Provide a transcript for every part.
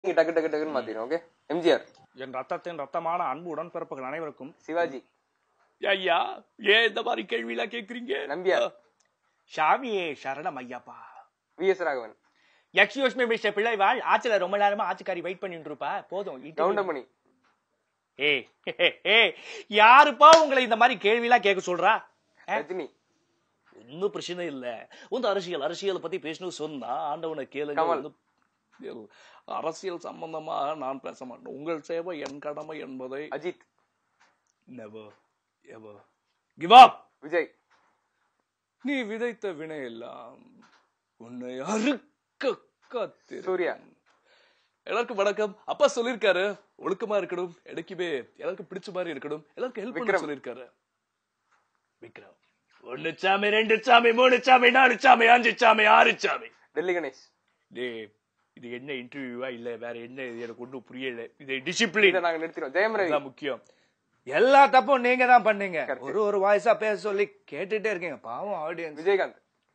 நீங்க டக்கு டக்கு டக்குன்னு மாத்திரும் ஓகே எம்ஜிஆர் என் ரத்தத்தின் ரத்தமான அன்பு உடன்பிறப்புகள் அனைவருக்கும் சிவாஜி ஐயா ஏன் இந்த மாதிரி கேள்வி எல்லாம் கேக்குறீங்க நம்பியார் சாமியே சரணம் Ayyappa V S Raghavan excuse me mister பிள்ளைவாள் ஆச்சுல ரொம்ப நேரமா ஆச்சுக்காரி வெயிட் பண்ணிட்டு இருப்பா போதும் இட்டு- கவுண்டமணி ஏய் ஏய் யாருப்பா உங்களை இந்த மாதிரி கேள்வி எல்லாம் கேட்க சொல்றா ரஜினி ஒன்னும் பிரச்சனை இல்ல வந்து அரசியல் அரசியல் பத்தி பேசணும் சொன்னா ஆண்டவனை கேளுங்க கமல். வந்து- இல்ல, அரசியல் சம்பந்தமாக நான் பேச மாட்டேன் உங்கள் சேவை என் கடமை என்பதை Ajith never ever give up Vijay நீ விதைத்த வினை எல்லாம் உன்னை அறுக்க காத்திருக்கும். சூர்யா. எல்லாருக்கும் வணக்கம் அப்பா சொல்லிருக்காரு ஒழுக்கமா இருக்கணும் எனக்குமே எல்லாருக்கும் பிடிச்ச மாதிரி இருக்கணும் எல்லாருக்கும் ஹெல்ப் பண்ண விக்ரம். சொல்லிருக்காரு விக்ரம் ஒன்னு சாமி ரெண்டு சாமி மூணு சாமி நாலு சாமி அஞ்சு சாமி ஆறு சாமி டெல்லி கணேஷ் டேய் இது என்ன இன்டர்வியூவா இல்ல வேற என்ன இது எனக்கு ஒன்றும் புரியல இது டிசிப்ளின் இதை நாங்க நிறுத்திடுவோம் ஜெயம் ரவி தான் முக்கியம் எல்லா தப்பும் நீங்க தான் பண்ணீங்க Correct. ஒரு ஒரு வாய்ஸா பேச சொல்லி கேட்டுட்டே இருக்கீங்க பாவம் ஆடியன்ஸ் விஜயகாந்த்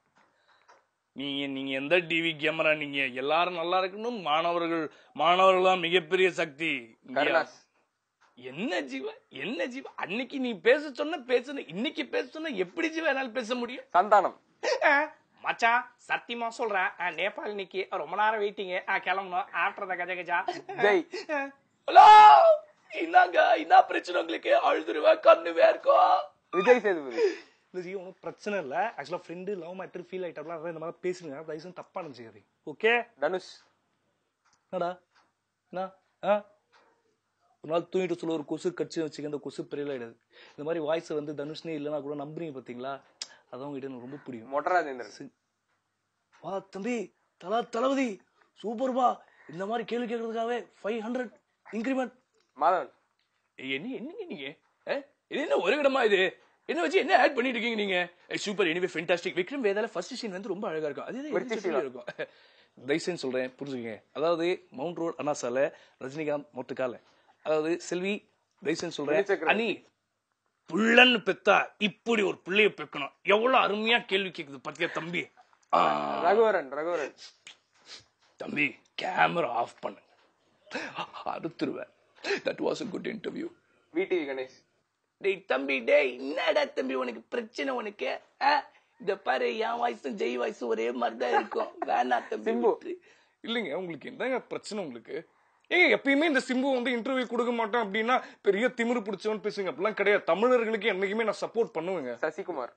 நீங்க நீங்க எந்த டிவி கேமரா நீங்க எல்லாரும் நல்லா இருக்கணும் மாணவர்கள் மாணவர்கள் தான் மிகப்பெரிய சக்தி இங்க கருணாஸ் என்ன ஜீவா என்ன ஜீவா அன்னைக்கு நீ பேச சொன்ன பேசுன இன்னைக்கு பேச சொன்ன எப்படி ஜீவா என்னால பேச முடியும் சந்தானம் அஹ், மச்சான் சத்தியமா சொல்றேன் அஹ், நேபாள் இன்னைக்கு ரொம்ப நேரம் வெயிட்டிங்க கிளம்பணும் ஆட்டுறத கஜ கஜா ஜெய். ஹலோ இன்னாங்க என்ன பிரச்சனை உங்களுக்கு அழுதுருவேன் கண்ணு வேர்க்கும் விஜய் சேதுபதி இந்த ஜி ஒன்றும் பிரச்சனை இல்லை ஆக்சுவலாக ஃப்ரெண்டு லவ் மேட்டர் ஃபீல் ஆகிட்டாப்லாம் அதான் இந்த மாதிரி பேசுங்க தயவுசு தப்பா நினச்சிக்காதீங்க ஓகே தனுஷ் என்னடா என்ன ஆ ஒரு நாள் தூங்கிட்டு சொல்ல ஒரு கொசு கட்சி வச்சுக்க அந்த கொசு பெரிய ஆயிடாது இந்த மாதிரி வாய்ஸ் வந்து தனுஷ்னே இல்லைன்னா கூட நம்புறீங்க பாத்தீங்களா அதான் உங்ககிட்ட எனக்கு ரொம்ப பிடிக்கும் மொட்டராஜேந்திரன் வா தம்பி தலா தளபதி சூப்பர்பா இந்த மாதிரி கேள்வி கேட்கறதுக்காகவே ஃபைவ் ஹண்ட்ரட் இன்க்ரிமெண்ட் மாதவன் என்ன என்னங்க நீங்க அஹ்? இது என்ன ஒரு இடமா இது என்ன வச்சு என்ன ஆட் பண்ணிட்டு இருக்கீங்க நீங்க சூப்பர் எனிவே ஃபென்டாஸ்டிக் விக்ரம் வேதால ஃபர்ஸ்ட் சீன் வந்து ரொம்ப அழகா இருக்கும் அதே மிர்ச்சி தான் சிவா. இருக்கும் தயவுசெய்து சொல்றேன் புரிஞ்சுக்கங்க அதாவது மவுண்ட் ரோட் அண்ணாசால ரஜினிகாந்த் மொட்டுக்கால அதாவது செல்வி தயவுசெய்து சொல்றேன் வினிச்சக்கரவர்த்தி. அனி புள்ளன்னு பெத்தா இப்படி ஒரு புள்ளைய பெக்கணும் எவ்வளவு அருமையா கேள்வி கேக்குது பத்தியா தம்பி ஆ, ரகுவரன் ரகுவரன் தம்பி கேமரா ஆஃப் பண்ணுங்க அடுத்துருவேன் that was a good interview VTV Ganesh டேய் தம்பி டேய் என்னடா தம்பி உனக்கு பிரச்சனை உனக்கு ஆ? இந்த பாரு என் வயசும் ஜெய் வயசும் ஒரே மாதிரி தான் இருக்கும் வேணா தம்பி சிம்பு. விட்டுரு. இல்லைங்க உங்களுக்கு என்னங்க பிரச்சனை உங்களுக்கு ஏங்க எப்பயுமே இந்த சிம்பு வந்து இன்டர்வியூ கொடுக்க மாட்டேன் அப்படின்னா பெரிய திமிரு பிடிச்சவன் பேசுங்க அப்படிலாம் கிடையாது தமிழர்களுக்கு என்னைக்குமே நான் சப்போர்ட் பண்ணுவேங்க சசிகுமார்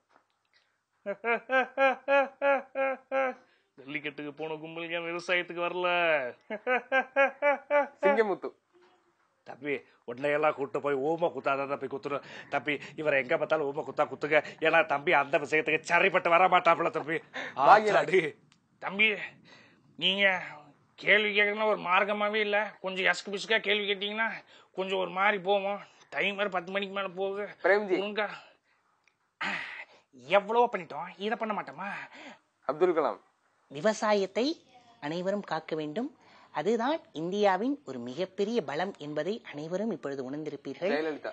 ஜல்லிக்கட்டுக்கு போன கும்பல் ஏன் விவசாயத்துக்கு வரல சிங்கமுத்து தம்பி உன்னையெல்லாம் கூட்டு போய் ஓம குத்தாத தம்பி குத்துரும் தம்பி இவரை எங்க பார்த்தாலும் ஓம குத்தா குத்துங்க ஏன்னா தம்பி அந்த விஷயத்துக்கு சரிப்பட்டு வர மாட்டாப்புல தம்பி பாக்யராஜ். ஆத்தாடி. தம்பி நீங்க கேள்வி கேட்கணும் ஒரு மார்க்கமாவே இல்ல கொஞ்சம் எஸ்கு பிஸ்கா கேள்வி கேட்டீங்கன்னா கொஞ்சம் ஒரு மாதிரி போவோம் டைம் வேற பத்து மணிக்கு மேல போகுது பிரேம்ஜி உங்க எவ்வளவோ பண்ணிட்டோம் இதை பண்ண மாட்டோமா அப்துல் கலாம் விவசாயத்தை அனைவரும் காக்க வேண்டும் அதுதான் இந்தியாவின் ஒரு மிகப்பெரிய பலம் என்பதை அனைவரும் இப்பொழுது உணர்ந்திருப்பீர்கள் ஜெயலலிதா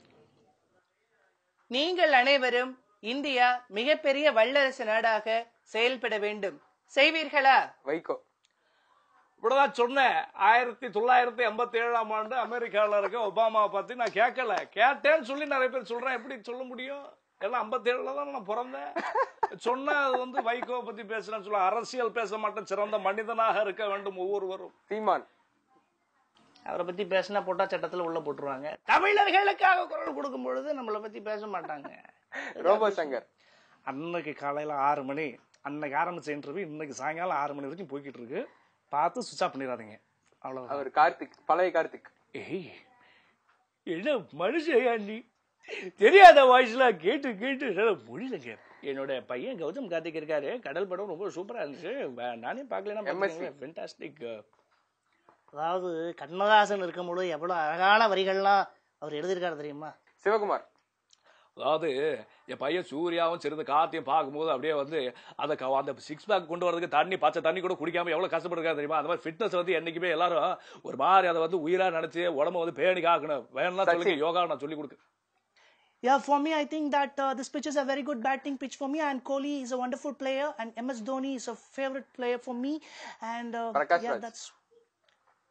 நீங்கள் அனைவரும் இந்தியா மிகப்பெரிய வல்லரசு நாடாக செயல்பட வேண்டும் செய்வீர்களா வைகோ இப்படிதான் சொன்னேன் ஆயிரத்தி தொள்ளாயிரத்தி எண்பத்தி ஏழாம் ஆண்டு அமெரிக்கால இருக்க ஒபாமாவை பத்தி நான் கேட்கல கேட்டேன்னு சொல்லி நிறைய பேர் சொல்றேன் எப்படி சொல்ல முடியும் எல்லாம் ஐம்பத்தி ஏழுல தான் நான் பிறந்தேன் சொன்னா அது வந்து வைகோவை பத்தி பேசுறேன்னு சொல்ல அரசியல் பேச மாட்டேன் சிறந்த மனிதனாக இருக்க வேண்டும் ஒவ்வொருவரும் சீமான் அவரை பத்தி பேசினா போட்டா சட்டத்துல உள்ள போட்டுருவாங்க தமிழர்களுக்காக குரல் கொடுக்கும் பொழுது நம்மளை பத்தி பேச மாட்டாங்க ரோபோ சங்கர் அன்னைக்கு காலையில ஆறு மணி அன்னைக்கு ஆரம்பிச்ச இன்டர்வியூ இன்னைக்கு சாயங்காலம் ஆறு மணி வரைக்கும் போய்கிட்டு இருக்கு பார்த்து சுவிச் ஆஃப் பண்ணிடாதீங்க அவ்வளவுதான் அவர் கார்த்திக் பழைய கார்த்திக் ஏய் என்ன மனுஷயா நீ தெரியாத வாய்ஸ்ல கேட்டு கேட்டு என்னால முடியலங்க என்னோட பையன் கௌதம் கார்த்திக் இருக்காரு கடல் படம் ரொம்ப சூப்பரா இருந்துச்சு வே- நானே பார்க்கலன்னா MSc. ஃபென்டாஸ்டிக் அதாவது கண்ணதாசன் இருக்கும் பொழுது எவ்வளவு அழகான வரிகள்லாம் அவர் எழுதியிருக்காரு தெரியுமா சிவகுமார் அதாவது என் பையன் சூர்யாவும் சிறந்த கார்த்தியும் பார்க்கும்போது அப்படியே வந்து அதை க- அந்த சிக்ஸ் பேக் கொண்டு வரதுக்கு தண்ணி பச்சை தண்ணி கூட குடிக்காம எவ்வளவு கஷ்டப்படுறாரு தெரியுமா அந்த மாதிரி ஃபிட்னஸ் வந்து என்னைக்குமே எல்லாரும் ஒரு மாதிரி அதை வந்து உயிரா நினைச்சு உடம்ப வந்து பேணி காக்கணும் வேணும்னா சொல்லுங்க யோகா நான் சொல்லி கொடுக்க Yeah, for me, I think that uh, this pitch is a very good batting pitch for me, and Kohli is a wonderful player, and MS Dhoni is a favorite player for me, and uh, Prakash yeah, Raj. that's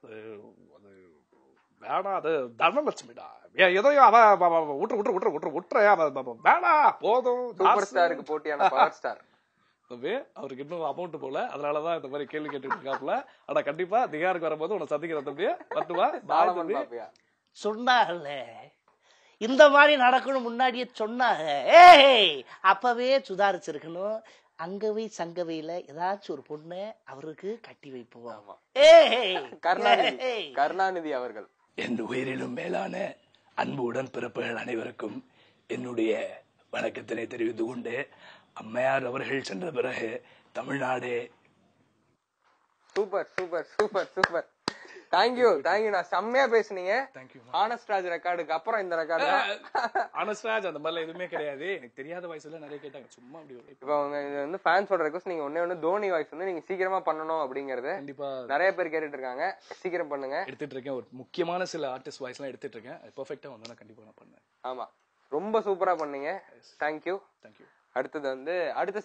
அது அது வேணாம் அது தனலட்சுமிடா ஏ, எதையும் அவ அவ- அவ விட்டுரு விட்டுரு விட்டுரு விட்டுரு விட்டுற அவ அவ- அவ வேணாம் போதும் சூப்பர் தாசு. ஸ்டாருக்கு போட்டியான பவர் ஸ்டார் தம்பி அவருக்கு இன்னும் அமௌண்ட் போல அதனாலதான் இந்த மாதிரி கேள்வி கேட்டுட்டு இருக்காப்ல ஆனா கண்டிப்பா திகாருக்கு வரும்போது உன்னை சந்திக்கிறேன் தம்பி வரட்டுமா பாய் சாலமன் தம்பி பாப்பையா சொன்னாங்கல்ல இந்த மாதிரி நடக்கணும் முன்னாடியே சொன்னாங்க ஏய் அப்பவே சுதாரிச்சிருக்கணும் அங்கவை சங்கவையில ஏதாச்சும் ஒரு பொண்ணை அவருக்கு கட்டி வைப்போம் ஏய் கருணாநிதி ஏய். கருணாநிதி அவர்கள் என் உயிரிலும் மேலான அன்பு உடன்பிறப்புகள் அனைவருக்கும் என்னுடைய வணக்கத்தினை தெரிவித்துக் கொண்டு அம்மையார் அவர்கள் சென்ற பிறகு Tamil Nadu super super super super thank you thank you நான் செம்மையா பேசுனீங்க தேங்க்யூ ஆனஸ்ட் ராஜ் ரெக்கார்டுக்கு அப்புறம் இந்த ரெக்கார்டு தான் அனஸ்ராஜ் அந்த மாதிரிலாம் எதுவுமே கிடையாது எனக்கு தெரியாத வயசுல நிறைய கேட்டாங்க சும்மா அப்படி ஒரு இப்போ அவங்க இது வந்து ஃபேன்ஸோட ரெக்வஸ்ட் நீங்க ஒண்ணே ஒண்ணு தோனி வாய்ஸ் வந்து நீங்க சீக்கிரமா பண்ணணும் அப்படிங்கறது கண்டிப்பா நிறைய பேர் கேட்டுட்டு இருக்காங்க சீக்கிரம் பண்ணுங்க எடுத்துட்டு இருக்கேன் ஒரு முக்கியமான சில ஆர்டிஸ்ட் வாய்ஸ் எல்லாம் எடுத்துட்டு இருக்கேன் பெர்ஃபெக்டா வந்து நான் கண்டிப்பா நான் பண்ணேன் ஆமா ரொம்ப சூப்பரா பண்ணீங்க தேங்க்யூ தேங்க்யூ அடுத்தது வந்து அடுத்த